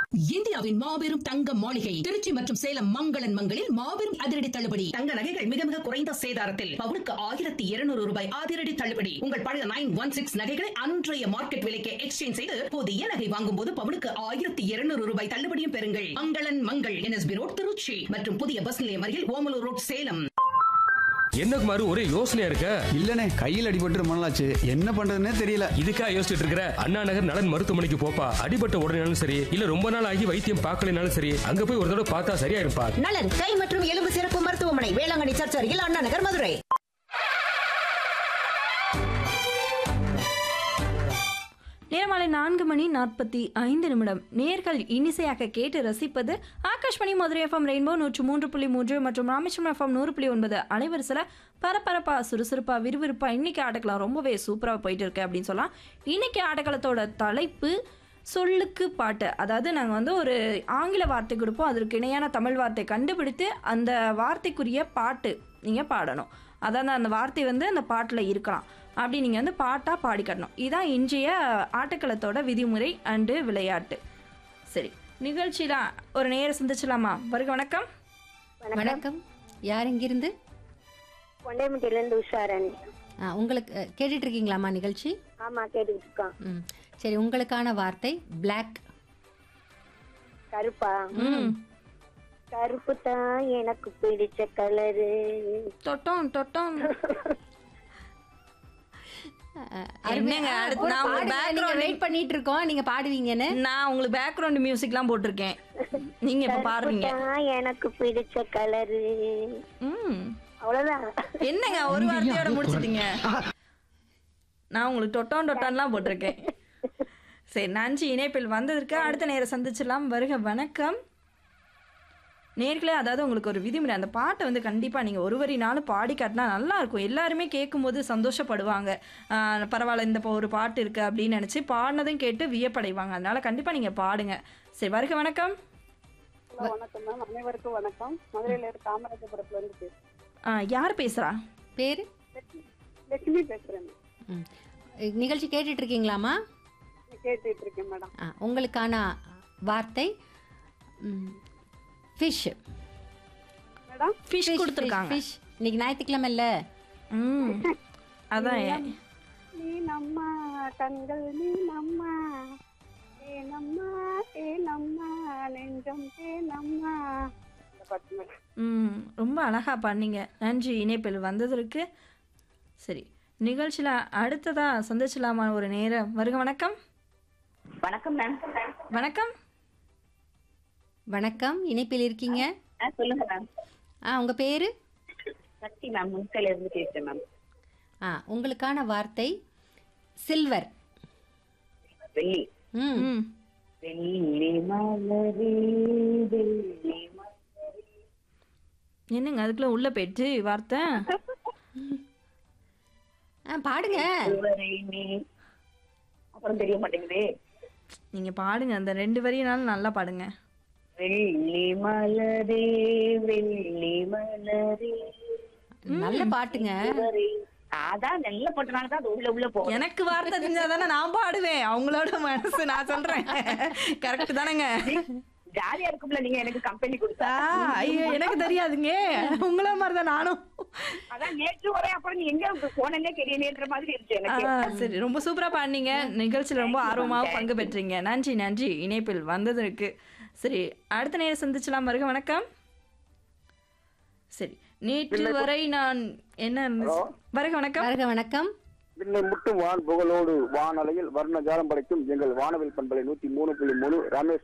இந்தியாவின் மாபெரும் தங்க மாளிகை திருச்சி மற்றும் சேலம் மங்களன் மங்களில் மாபெரும் அதிரடி தள்ளுபடி தங்க நகைகள் மிக மிக குறைந்த சேதாரத்தில் பவுனுக்கு ஆயிரத்தி இருநூறு ரூபாய் அதிரடி தள்ளுபடி உங்கள் பழைய நைன் ஒன் சிக்ஸ் நகைகளை அன்றைய மார்க்கெட் விலைக்கு எக்ஸ்சேஞ்ச் செய்து புதிய நகை வாங்கும் போது பவுனுக்கு ஆயிரத்தி இருநூறு ரூபாய் தள்ளுபடியும் பெறுங்கள் மங்களன் மங்கள் என்எஸ்பி ரோட் திருச்சி மற்றும் புதிய பஸ் நிலையம் அருகில் ஓமலூர் ரோட் சேலம் என்ன குமாரு ஒரே யோசனையா இருக்க இல்லனே கையில் அடிபட்டு ரொம்ப நாளாச்சு என்ன பண்றதுன்னே தெரியல இதுக்கா யோசிச்சுட்டு இருக்கிற அண்ணா நகர் நலன் மருத்துவமனைக்கு போப்பா அடிபட்ட உடனேனாலும் சரி இல்ல ரொம்ப நாள் ஆகி வைத்தியம் பார்க்கலனாலும் சரி அங்க போய் ஒரு தடவை பார்த்தா சரியா இருப்பா நலன் கை மற்றும் எலும்பு சிறப்பு மருத்துவமனை வேளாங்கண்ணி சர்ச் அருகில் அண்ணா நகர் மதுரை நேரமாலை நான்கு மணி நாற்பத்தி ஐந்து நிமிடம் நேர்கள் இனிசையாக கேட்டு ரசிப்பது ஆகாஷ்மணி மதுரை எஃப்எம் ரெயின்போ நூற்று மூன்று புள்ளி மூன்று மற்றும் ராமேஸ்வரம் எஃப்எம் நூறு புள்ளி ஒன்பது அலைவரிசையில் பரபரப்பா சுறுசுறுப்பா விறுவிறுப்பா இன்னைக்கு ஆட்டக்கலாம் ரொம்பவே சூப்பராக போயிட்டு இருக்கு அப்படின்னு சொல்லலாம் இன்னைக்கு ஆட்டக்களத்தோட தலைப்பு சொல்லுக்கு பாட்டு அதாவது நாங்கள் வந்து ஒரு ஆங்கில வார்த்தை கொடுப்போம் அதற்கு இணையான தமிழ் வார்த்தை கண்டுபிடித்து அந்த வார்த்தைக்குரிய பாட்டு நீங்கள் பாடணும் அதாவது அந்த வார்த்தை வந்து அந்த பாட்டில் இருக்கலாம் அப்படி நீங்கள் வந்து பாட்டாக பாடி காட்டணும் இதுதான் இன்றைய ஆட்டக்களத்தோட விதிமுறை அண்டு விளையாட்டு சரி நிகழ்ச்சியில் ஒரு நேரம் சந்திச்சலாமா வருக வணக்கம் வணக்கம் யார் இங்கிருந்து கொண்டைமுட்டிலேருந்து உஷாரணி ஆ, உங்களுக்கு அ, கேட்டுட்டு இருக்கீங்களாம்மா நிகழ்ச்சி ஆமா கேட்டுக்கிட்டு இருக்கோம் ம் சரி உங்களுக்கான வார்த்தை பிளாக் கருப்பா ம் கருப்பு தான் எனக்கு பிடிச்ச கலரு தொட்டோம் தொட்டோம் என்னங்க அடுத்து நான் உங்களுக்கு பேக்ரவுண்ட் வெயிட் பண்ணிட்டு இருக்கோம் நீங்க பாடுவீங்கன்னு நான் உங்களுக்கு பேக்ரவுண்ட் மியூசிக்லாம் போட்டிருக்கேன் நீங்கள் இப்போ பாடுறீங்க தான் எனக்கு பிடிச்ச கலரு ம் அவ்வளவுதான் என்னங்க ஒரு வார்த்தையோட முடிச்சிட்டீங்க நான் உங்களுக்கு டொட்டான் டொட்டான்லாம் போட்டிருக்கேன் சரி நன்றி இணைப்பில் வந்ததற்கு அடுத்த நேரம் சந்திச்சிடலாம் வருக வணக்கம் நேர்களே அதாவது உங்களுக்கு ஒரு விதிமுறை அந்த பாட்டை வந்து கண்டிப்பாக நீங்கள் ஒரு வரி நாளும் பாடி காட்டினா நல்லா இருக்கும் எல்லாருமே கேட்கும்போது சந்தோஷப்படுவாங்க ஆஹ் பரவாயில்ல இந்த இப்போ ஒரு பாட்டு இருக்குது அப்படின்னு நினச்சி பாடினதும் கேட்டு வியப்படைவாங்க அதனால கண்டிப்பாக நீங்கள் பாடுங்க சரி வருக வணக்கம் வணக்கம் மேம் அனைவருக்கும் வணக்கம் மதுரையில இருந்து காமராஜபுரத்துல இருந்து பேசுறேன் ஆஹ் யார் பேசுகிறா பேரு லட்சுமி பேசுறேன் ம். நிகழ்ச்சி கேட்டுட்டு இருக்கீங்களாம்மா கேட்டுட்டு இருக்கேன் மேடம் ஆ, உங்களுக்கான வார்த்தை ஃபிஷ் மேடம் ஃபிஷ் கொடுத்துருக்காங்க ஃபிஷ் இன்னைக்கு ஞாயிற்றுக்கிழமை இல்ல ம் அதான் ஏன் நீ நம்மா கண்கள் நீ நம்மா ஏ நம்மா ஏ நம்மா நெஞ்சம் ஏ நம்மா இந்த பாட்டு மேடம் ம் ரொம்ப அழகா பண்ணீங்க நன்றி இணைப்பில் வந்ததற்கு சரி நிகழ்ச்சியில் அடுத்ததா சந்திச்சலாமா ஒரு நேரம் வருக வணக்கம் வணக்கம் மேம் வணக்கம் வணக்கம் இணைப்பில் இருக்கீங்க ஆ சொல்லுங்க மேம் ஆ உங்க பேரு சக்தி மேம் முன்கையில இருந்து பேசுறேன் மேம் ஆ உங்களுக்கான வார்த்தை சில்வர் வெள்ளி ம் ம் வெள்ளி மலரே வெள்ளி மலரே. என்னங்க அதுக்குள்ள உள்ள போயிடுச்சு வார்த்தை ஆ பாடுங்க இதுவரை நீ அப்புறம் தெரிய மாட்டேங்குதே நீங்க பாடுங்க அந்த ரெண்டு வரினாலும் நல்லா பாடுங்க வெள்ளி மலரே வெள்ளி மலரே நல்ல பாட்டுங்க இதுவரை அதான் நல்ல போட்டனால தான் அது உள்ள உள்ள போகும் எனக்கு வார்த்தை தெரிஞ்சாதானே நான் பாடுவேன் அவங்களோட மனசு நான் சொல்றேன் கரெக்ட் தானேங்க ஜாலியா இருக்கும்ல நீங்க எனக்கு கம்பெனி கொடுத்தா ஆ, ஐயோ எனக்கு தெரியாதுங்க உங்கள மாதிரி தான் நானும் அதான் நேற்று வரை அப்புறம் நீ எங்க போனே தெரியலேன்ற மாதிரி இருந்துச்சு ஆ, எனக்கு சரி ரொம்ப சூப்பரா பாடினீங்க நிகழ்ச்சியில் ரொம்ப ஆர்வமாக பங்கு பெற்றீங்க நன்றி நன்றி இணைப்பில் வந்ததற்கு சரி அடுத்த நேரம் சந்திச்சலாம் வருக வணக்கம் சரி நேற்று வரை நான் என்ன இருந்துச்சு? வருக வணக்கம் வருக வணக்கம் விண்ணை முட்டும் வான் புகழோடு வானலையில் வர்ண ஜாலம் படைக்கும் எங்கள் வானவில் பண்பலை நூத்தி மூணு புள்ளி மூணு ரமேஷ்